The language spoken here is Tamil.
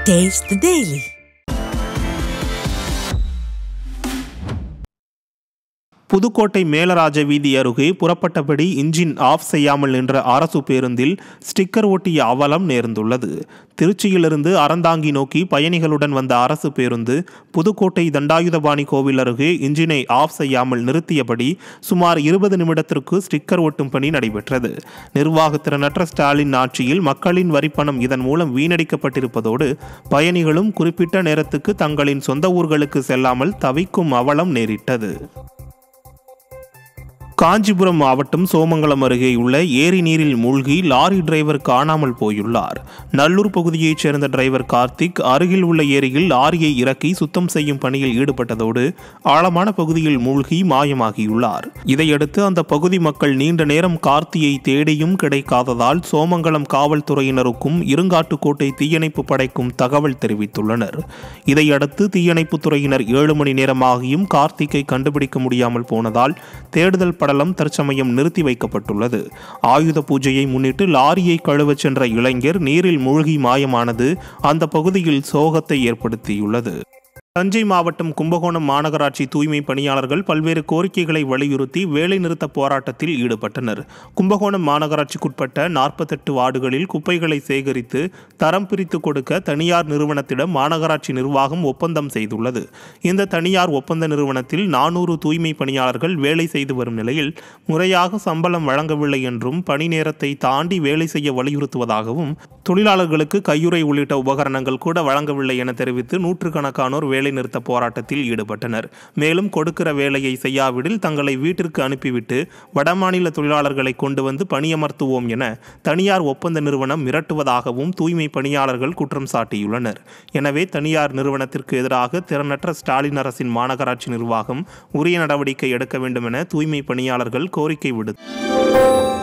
Taste the Daily. புதுக்கோட்டை மேலராஜ வீதி அருகே புறப்பட்டபடி இன்ஜின் ஆஃப் செய்யாமல் நின்ற அரசு பேருந்தில் ஸ்டிக்கர் ஒட்டிய அவலம் நேர்ந்துள்ளது திருச்சியிலிருந்து அறந்தாங்கி நோக்கி பயணிகளுடன் வந்த அரசு பேருந்து புதுக்கோட்டை தண்டாயுதபாணி கோவில் அருகே இன்ஜினை ஆஃப் செய்யாமல் நிறுத்தியபடி சுமார் இருபது நிமிடத்திற்கு ஸ்டிக்கர் ஒட்டும் பணி நடைபெற்றது நிர்வாகத்திறனற்ற ஸ்டாலின் ஆட்சியில் மக்களின் வரிப்பணம் இதன் மூலம் வீணடிக்கப்பட்டிருப்பதோடு பயணிகளும் குறிப்பிட்ட நேரத்துக்கு தங்களின் சொந்த ஊர்களுக்கு செல்லாமல் தவிக்கும் அவலம் நேரிட்டது காஞ்சிபுரம் மாவட்டம் சோமங்கலம் அருகே உள்ள ஏரி நீரில் மூழ்கி லாரி டிரைவர் காணாமல் போயுள்ளார் நல்லூர் பகுதியைச் சேர்ந்த டிரைவர் கார்த்திக் அருகில் உள்ள ஏரியில் லாரியை இறக்கி சுத்தம் செய்யும் பணியில் ஈடுபட்டதோடு ஆழமான பகுதியில் மூழ்கி மாயமாகியுள்ளார் இதையடுத்து அந்த பகுதி மக்கள் நீண்ட நேரம் கார்த்தியை தேடியும் கிடைக்காததால் சோமங்கலம் காவல்துறையினருக்கும் இருங்காட்டுக்கோட்டை தீயணைப்பு படைக்கும் தகவல் தெரிவித்துள்ளனர் இதையடுத்து தீயணைப்புத் துறையினர் ஏழு மணி நேரமாகியும் கார்த்திக்கை கண்டுபிடிக்க முடியாமல் போனதால் தேடுதல் படலம் தற்சமயம் நிறுத்தி வைக்கப்பட்டுள்ளது ஆயுத பூஜையை முன்னிட்டு லாரியை கழுவச் சென்ற இளைஞர் நீரில் மூழ்கி மாயமானது அந்த பகுதியில் சோகத்தை ஏற்படுத்தியுள்ளது தஞ்சை மாவட்டம் கும்பகோணம் மாநகராட்சி தூய்மை பணியாளர்கள் பல்வேறு கோரிக்கைகளை வலியுறுத்தி வேலைநிறுத்த போராட்டத்தில் ஈடுபட்டனர் கும்பகோணம் மாநகராட்சிக்குட்பட்ட நாற்பத்தெட்டு வார்டுகளில் குப்பைகளை சேகரித்து தரம் பிரித்து கொடுக்க தனியார் நிறுவனத்திடம் மாநகராட்சி நிர்வாகம் ஒப்பந்தம் செய்துள்ளது இந்த தனியார் ஒப்பந்த நிறுவனத்தில் நானூறு தூய்மை பணியாளர்கள் வேலை செய்து வரும் நிலையில் முறையாக சம்பளம் வழங்கவில்லை என்றும் பணி நேரத்தை தாண்டி வேலை செய்ய வலியுறுத்துவதாகவும் தொழிலாளர்களுக்கு கையுறை உள்ளிட்ட உபகரணங்கள் கூட வழங்கவில்லை என தெரிவித்து நூற்றுக்கணக்கானோர் வேலைநிறுத்த போராட்டத்தில் ஈடுபட்டனர் மேலும் கொடுக்கிற வேலையை செய்யாவிடில் தங்களை வீட்டிற்கு அனுப்பிவிட்டு வடமாநில தொழிலாளர்களை கொண்டு வந்து பணியமர்த்துவோம் என தனியார் ஒப்பந்த நிறுவனம் மிரட்டுவதாகவும் தூய்மை பணியாளர்கள் குற்றம் சாட்டியுள்ளனர் எனவே தனியார் நிறுவனத்திற்கு எதிராக திறனற்ற ஸ்டாலின் அரசின் மாநகராட்சி நிர்வாகம் உரிய நடவடிக்கை எடுக்க வேண்டும் என தூய்மை பணியாளர்கள் கோரிக்கை விடு